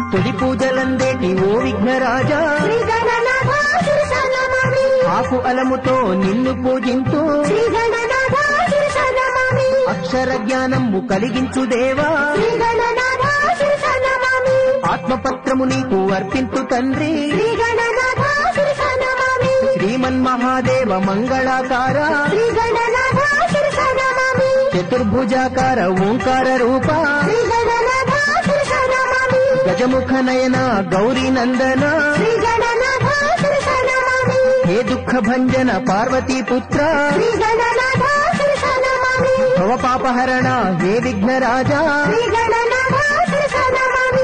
తొలి పూజలందేటి ఓ విఘ్నరాజా శ్రీ గణనాథ శిరస నమామి ఆకు అలముతో నిన్ను పూజింతూ శ్రీ గణనాథ శిరస నమామి అక్షర జ్ఞానము కలిగించు దేవా శ్రీ గణనాథ శిరస నమామి ఆత్మపత్రము నీకు అర్పింతు తండ్రి శ్రీ గణనాథ శిరస నమామి శ్రీమన్ మహాదేవ మంగళాకార శ్రీ గణనాథ శిరస నమామి చతుర్భుజాకార ఓంకార రూప శ్రీ గణనాథ శిరస నమామి గజముఖ నయన గౌరీ నందన శ్రీ గణనాథ శిరస నమామి హే దుఃఖ భంజన పార్వతీ పుత్ర శ్రీ గణనాథ శిరస నమామి భవ పాపహరణ హే విఘ్నరాజా శ్రీ గణనాథ శిరస నమామి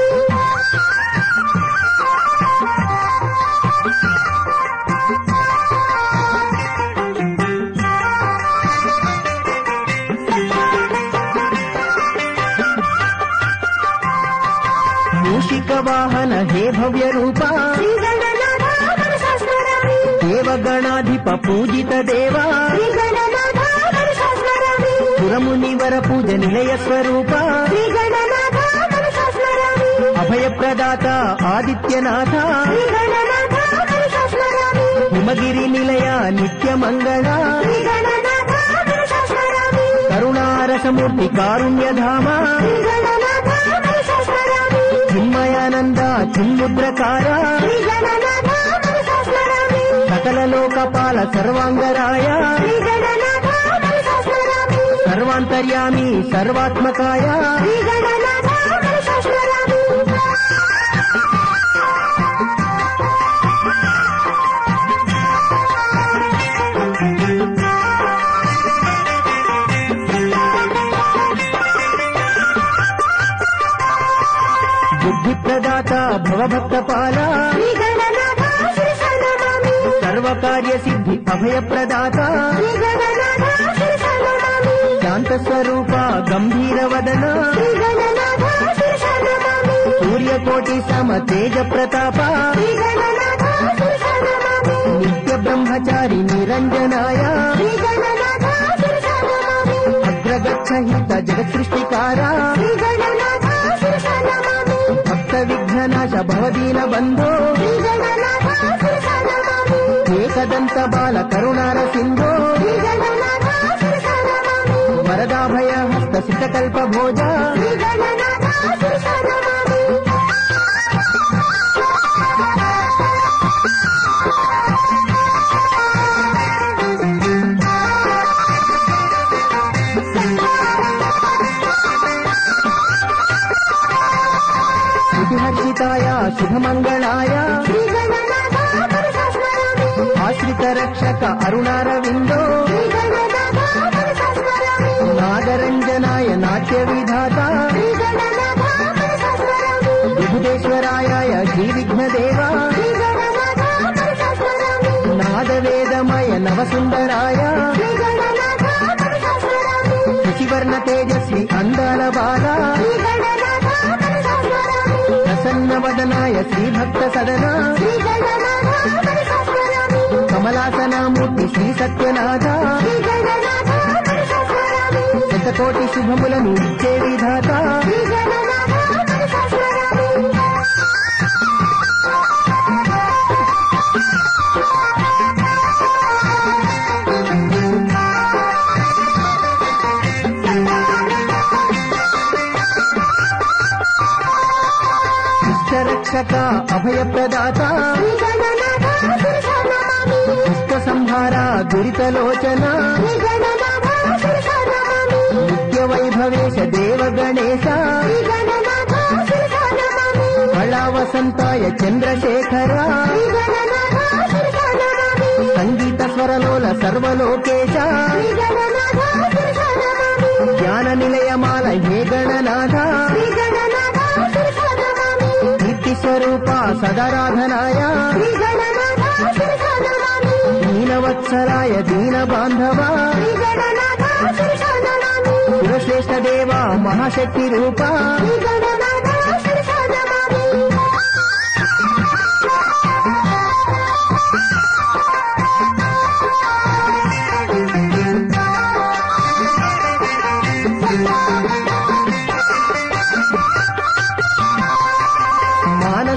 మూషిక వాహన హే భవ్య రూప శ్రీ గణనాథ మనసా స్మరామి దేవగణాధిప పూజిత దేవా శ్రీ గణనాథ మనసా స్మరామి పురమునివర పూజ నిలయ స్వరూప శ్రీ గణనాథ మనసా స్మరామి అభయ ప్రదాత ఆదిత్యనాథ శ్రీ గణనాథ మనసా స్మరామి హిమగిరి నిలయ నిత్య మంగళ శ్రీ గణనాథ మనసా స్మరామి కరుణారసమూర్తి కారుణ్యధామ శ్రీ గణనాథ మనసా స్మరామి చిన్మయానంద చిన్ముద్రకార శ్రీ గణనాథ మనసా స్మరామి సకల లోకపాల సర్వాంగరాయ శ్రీ గణనాథ మనసా స్మరామి సర్వాంతర్యామి సర్వాత్మకాయ శ్రీ గణనాథ మనసా స్మరామి బుద్ధి ప్రదాత భవభక్త పాల శ్రీ గణనాథ శిరస నమామి సర్వకార్య సిద్ధి అభయ ప్రదాత శ్రీ గణనాథ శిరస నమామి శాంత స్వరూప గంభీర వదన శ్రీ గణనాథ శిరస నమామి సూర్యకోటి సమ తేజ ప్రతాప శ్రీ గణనాథ శిరస నమామి నిత్య బ్రహ్మచారి నిరంజనాయ శ్రీ గణనాథ శిరస నమామి అగ్రగచ్చ హిత జగత్ సృష్టికార శ్రీ గణనాథ శిరస నమామి భక్త విఘ్ననాశ భవదీన బంధో శ్రీ గణనాథ శిరస నమామి ఏకదంత బాల కరుణార సింధో శ్రీ గణనాథ శిరస నమామి వరదాభయ హస్త సిద్ధకల్ప భోజ శ్రీ గణనాథ శిరస నమామి శుభిహర్షితాయ శుభమంగళాయ శ్రీ గణనాథ మనసా స్మరామి ఆశ్రిత రక్షక అరుణారవిందో శ్రీ గణనాథ మనసా స్మరామి నాగరంజనాయ నాట్య విధాత శ్రీ గణనాథ మనసా స్మరామి విభుదేశ్వరాయ శ్రీ విఘ్నదేవ శ్రీ గణనాథ మనసా స్మరామి నాదవేదమయ నవసుందరాయ శ్రీ గణనాథ మనసా స్మరామి శశివర్ణ తేజస్వి అందాల బాల శ్రీ గణనాథ మనసా స్మరామి ప్రసన్న వదనాయ శ్రీభక్త సదన శ్రీ గణనాథ మనసా స్మరామి కమలాసనామూర్తి శ్రీ సత్యనాథ శ్రీ గణనాథ మనసా స్మరామి శతకోటి శుభములను ఇచ్చే విధాత శ్రీ గణనాథ మనసా స్మరామి ఇష్టరక్షక అభయ ప్రదాత శ్రీ గణనాథ శిరస నమామి దుష్ట సంహార దురితలోచన శ్రీ గణనాథ శిరస నమామి నిత్య వైభవేశ దేవ గణేశ శ్రీ గణనాథ శిరస నమామి కళా వసంతాయ చంద్రశేఖర శ్రీ గణనాథ శిరస నమామి సంగీత స్వరలోల సర్వలోకేశ శ్రీ గణనాథ శిరస నమామి జ్ఞాన నిలయమాల హే గణనాథ శ్రీ గణనాథ శిరస నమామి కీర్తి స్వరూప సదరాధనాయ శ్రీ గణనాథ శిరస నమామి దీనవత్సరాయ దీన బాంధవ శ్రీ గణనాథ శిరస నమామి సురశ్రేష్ఠ దేవ మహాశక్తి రూప శ్రీ గణనాథ శిరస నమామి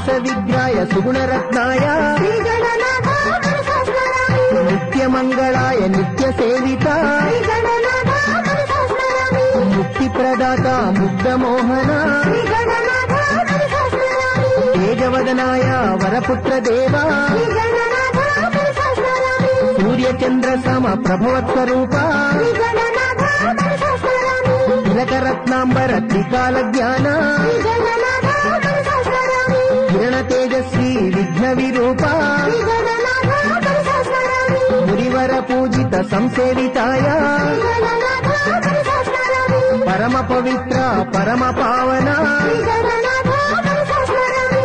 విగ్రాయ సుగుణరత్నాయ శ్రీ గణనాథ మనసస్మరామి నిత్యమంగళాయ నిత్య సేవిత శ్రీ గణనాథ మనసస్మరామి ముక్తి ప్రదాత ముగ్ధమోహన శ్రీ గణనాథ మనసస్మరామి తేజవదనాయ వరపుత్ర దేవా శ్రీ గణనాథ మనసస్మరామి సూర్యచంద్ర సమ ప్రభవత్స్వరూప శ్రీ గణనాథ మనసస్మరామి తిలకరత్నాంబర త్రికాల జ్ఞాన శ్రీ గణనాథ మనసస్మరామి కిరణ తేజస్వి విఘ్న విరూప శ్రీ గణనాథ మనసస్మరామి మురివర పూజిత సంసేవితాయ శ్రీ గణనాథ మనసస్మరామి పరమ పవిత్ర పరమ పావన శ్రీ గణనాథ మనసస్మరామి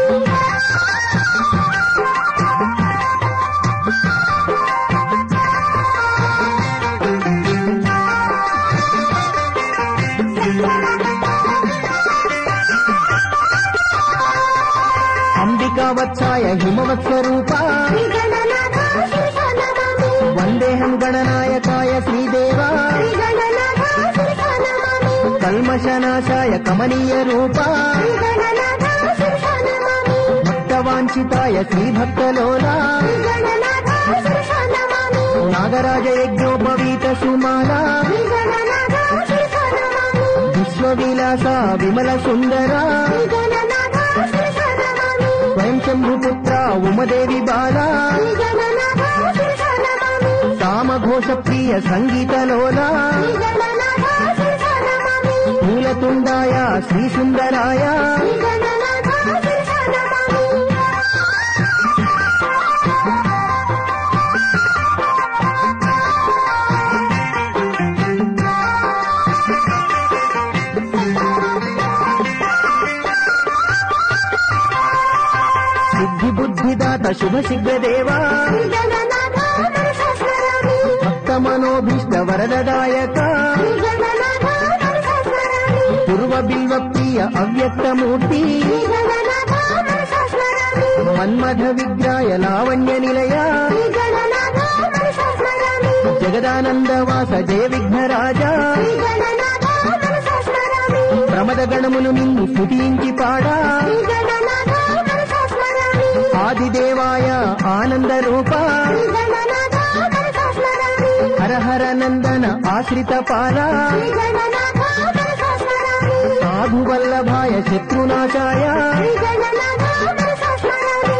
అంబికా వత్సాయ హిమవత్స్వరూప శ్రీ గణనాథ శిరసానమామి వందేహం గణనాయకాయ శ్రీదేవ శ్రీ గణనాథ శిరసానమామి కల్మషనాశాయ కమనీయ రూప శ్రీ గణనాథ శిరసానమామి భక్తవాంఛితాయ శ్రీభక్తలోల శ్రీ గణనాథ శిరసానమామి నాగరాజ యజ్ఞోపవీత సుమాల శ్రీ గణనాథ శిరసానమామి విశ్వవిలాస విమల సుందర శ్రీ గణనాథ శిరసానమామి స్వయం శంభుపుత్ర ఉమదేవి బాల శ్రీ గణనాథ శిరసానమామి సామఘోష ప్రియ సంగీతలోల శ్రీ గణనాథ శిరసానమామి మూలతుండాయ శ్రీ సుందరాయ శ్రీ గణనాథ శిరసానమామి సిద్ధి బుద్ధిదాత శుభ శీఘ్రదేవా శ్రీ గణనాథ మనసస్మరామి భక్త మనోభీష్ట వరదదాయక శ్రీ గణనాథ మనసస్మరామి పూర్వ బిల్వ ప్రియ అవ్యక్తమూర్తి శ్రీ గణనాథ మనసస్మరామి మన్మథ విగ్రాయ లావణ్య నిలయ శ్రీ గణనాథ మనసస్మరామి జగదానందవాస జయ విఘ్నరాజ శ్రీ గణనాథ మనసస్మరామి ప్రమద గణములు నిన్ను స్తుతించి పాడా శ్రీ గణనాథ మనసస్మరామి ఆదిదేవాయ ఆనంద రూప శ్రీ గణనాథ మనసస్మరామి హర హర నందన ఆశ్రిత పాల శ్రీ గణనాథ మనసస్మరామి సాధు వల్లభాయ శత్రునాశాయ శ్రీ గణనాథ మనసస్మరామి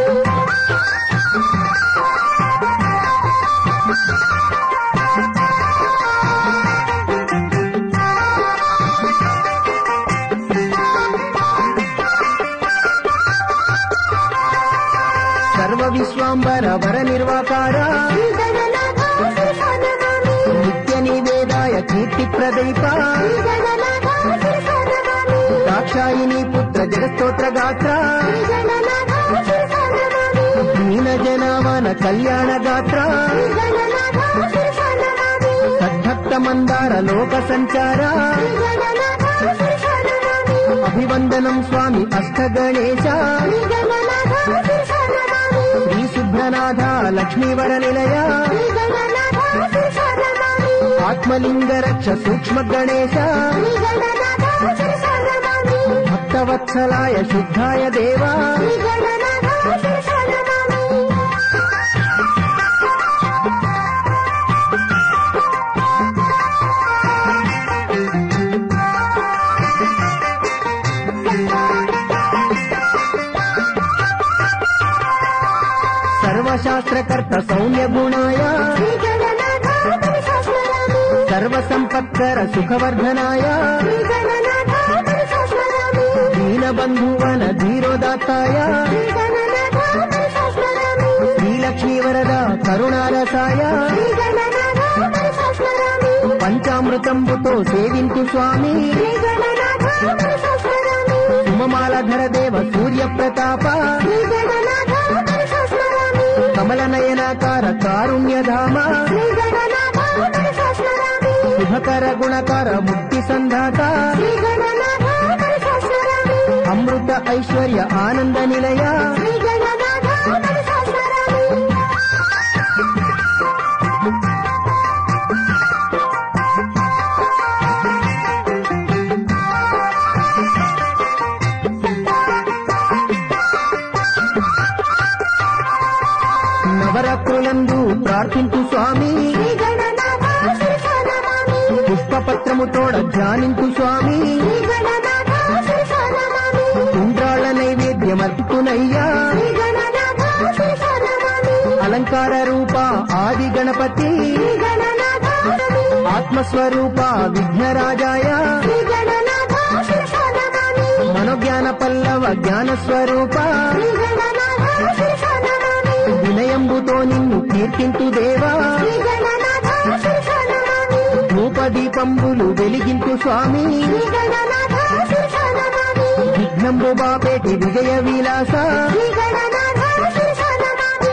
సర్వ విశ్వాంబర వర నిర్వాకార శ్రీ గణనాథ శిరసానమామి నిత్య నివేదాయ కీర్తి ప్రదీప శ్రీ గణనాథ శిరసానమామి దాక్షాయిని పుత్ర జగస్తోత్ర గాత్ర శ్రీ గణనాథ శిరసానమామి దీన జనావన కళ్యాణ గాత్ర శ్రీ గణనాథ శిరసానమామి సద్భక్త మందార లోక సంచార శ్రీ గణనాథ శిరసానమామి అభివందనం స్వామి అష్ట గణేశ శ్రీ గణనాథ శిరసానమామి శ్రీ శుభ్రనాథ లక్ష్మీవర నిలయ శ్రీ గణనాథ శిరసానమామి ఆత్మలింగ రక్ష సూక్ష్మ గణేశ శ్రీ గణనాథ శిరసానమామి భక్తవత్సలాయ శుద్ధాయ దేవా శ్రీ గణనాథ శిరసానమామి సర్వశాస్త్రకర్త సౌమ్య గుణాయ శ్రీ గణనాథ మనసస్మరామి సర్వ సంపత్కర సుఖవర్ధనాయ శ్రీ గణనాథ మనసస్మరామి దీనబంధువన ధీరోదాత్తాయ శ్రీ గణనాథ మనసస్మరామి శ్రీలక్ష్మీ వరద కరుణారసాయ శ్రీ గణనాథ మనసస్మరామి పంచామృతంబుతో సేవింతు స్వామి శ్రీ గణనాథ మనసస్మరామి సుమమాలధర దేవ సూర్య ప్రతాప శ్రీ గణనాథ మనసస్మరామి కమల నయనాకార కారుణ్యధామ శ్రీ గణనాథ మనసస్మరామి శుభకర గుణకర ముక్తి సంధాత శ్రీ గణనాథ మనసస్మరామి అమృత ఐశ్వర్య ఆనంద నిలయ శ్రీ గణనాథ మనసస్మరామి సర్వ ప్రార్థింతు స్వామి శ్రీ గణనాథ శిరసా నమామి పుష్పపత్రము తోడ ధ్యానింతు స్వామి శ్రీ గణనాథ శిరసా నమామి ఉండ్రాళ్ల నైవేద్యమర్పునయ్యా శ్రీ గణనాథ శిరసా నమామి అలంకార రూప ఆది గణపతి శ్రీ గణనాథ నమామి ఆత్మస్వరూప విఘ్నరాజాయ శ్రీ గణనాథ శిరసా నమామి మనోజ్ఞాన పల్లవ జ్ఞాన స్వరూప శ్రీ గణనాథ శిరసా నమామి వినయంబుతో నిన్ను కీర్తింతు దేవా శ్రీ గణనాథ శిరసా నమామి ధూపదీపంబులు వెలిగింతు స్వామి శ్రీ గణనాథ శిరసా నమామి విఘ్నంబు బాపేటి విజయ విలాస శ్రీ గణనాథ శిరసా నమామి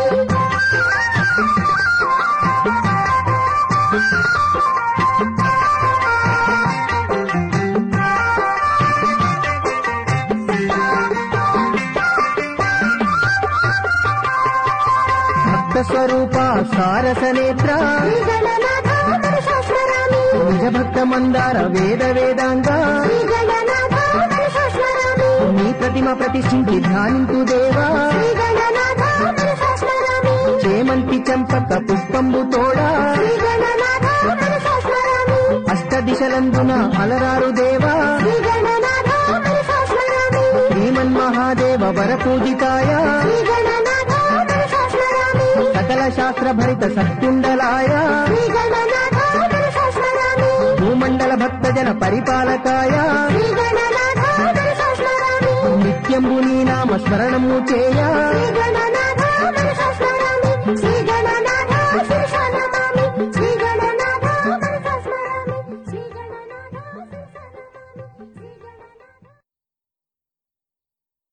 భక్త స్వరూప సారస నేత్ర శ్రీ గణనాథ మనసాస్మరామి నిజ భక్త మందార వేద వేదాంగ శ్రీ గణనాథ మనసాస్మరామి నీ ప్రతిమ ప్రతిష్ఠించి ధ్యానింతు దేవా శ్రీ గణనాథ మనసాస్మరామి చేమంతి చంపక పుష్పంబు తోడా శ్రీ గణనాథ మనసాస్మరామి అష్ట దిశలందున అలరారు దేవా శ్రీ గణనాథ మనసాస్మరామి శ్రీమన్ మహాదేవ వరపూజితాయ శ్రీ గణనాథ మనసాస్మరామి సకల శాస్త్ర భరిత సత్కుండలాయ శ్రీ గణనాథ మనసాస్మరామి భూమండల భక్త జన పరిపాలకాయ శ్రీ గణనాథ మనసాస్మరామి నిత్యంబు నీ నామ స్మరణము చేయ శ్రీ గణనాథ మనసాస్మరామి శ్రీ గణనాథ